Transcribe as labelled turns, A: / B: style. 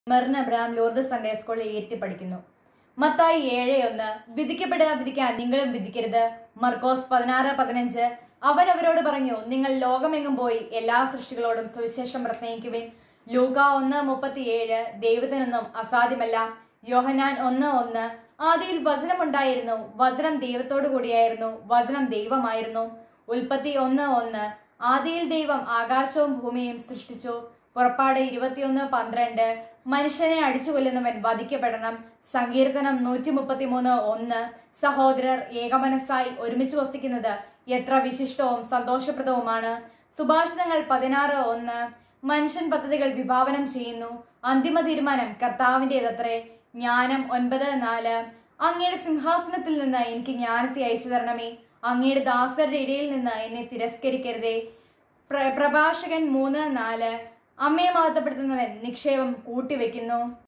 A: Merin Abraham Lourdes Sunday സ്കൂളിൽ ഏറ്റി പഠിക്കുന്നു മത്തായി ഏഴ് ഒന്ന് വിധിക്കപ്പെടാതിരിക്കാൻ നിങ്ങളും വിധിക്കരുത് മർക്കോസ് പതിനാറ് പതിനഞ്ച് അവൻ അവരോട് പറഞ്ഞു നിങ്ങൾ ലോകമെങ്ങും പോയി എല്ലാ സൃഷ്ടികളോടും സുവിശേഷം പ്രസംഗിക്കുവിൻ ലൂക ഒന്ന് മുപ്പത്തിയേഴ് ദൈവത്തിനൊന്നും അസാധ്യമല്ല യോഹനാൻ ഒന്ന് ഒന്ന് ആദിയിൽ വചനമുണ്ടായിരുന്നു വചനം ദൈവത്തോടു കൂടിയായിരുന്നു വചനം ദൈവമായിരുന്നു ഉൽപ്പത്തി ഒന്ന് ഒന്ന് ആദിയിൽ ദൈവം ആകാശവും ഭൂമിയും സൃഷ്ടിച്ചു പുറപ്പാട് ഇരുപത്തിയൊന്ന് പന്ത്രണ്ട് മനുഷ്യനെ അടിച്ചു കൊല്ലുന്നവൻ വധിക്കപ്പെടണം സങ്കീർത്തനം നൂറ്റി മുപ്പത്തിമൂന്ന് ഒന്ന് സഹോദരർ ഏകമനസ്സായി ഒരുമിച്ച് വസിക്കുന്നത് എത്ര വിശിഷ്ടവും സന്തോഷപ്രദവുമാണ് സുഭാഷിതങ്ങൾ പതിനാറ് ഒന്ന് മനുഷ്യൻ പദ്ധതികൾ വിഭാവനം ചെയ്യുന്നു അന്തിമ തീരുമാനം കർത്താവിൻ്റെതത്രേ ജ്ഞാനം ഒൻപത് നാല് അങ്ങയുടെ സിംഹാസനത്തിൽ നിന്ന് എനിക്ക് ജ്ഞാനത്തെ അയച്ചു തരണമേ അങ്ങയുടെ ദാസരുടെ ഇടയിൽ നിന്ന് എന്നെ തിരസ്കരിക്കരുതേ പ്ര- പ്രഭാഷകൻ മൂന്ന് നാല് അമ്മയെ മഹത്വപ്പെടുത്തുന്നവൻ നിക്ഷേപം കൂട്ടിവെക്കുന്നു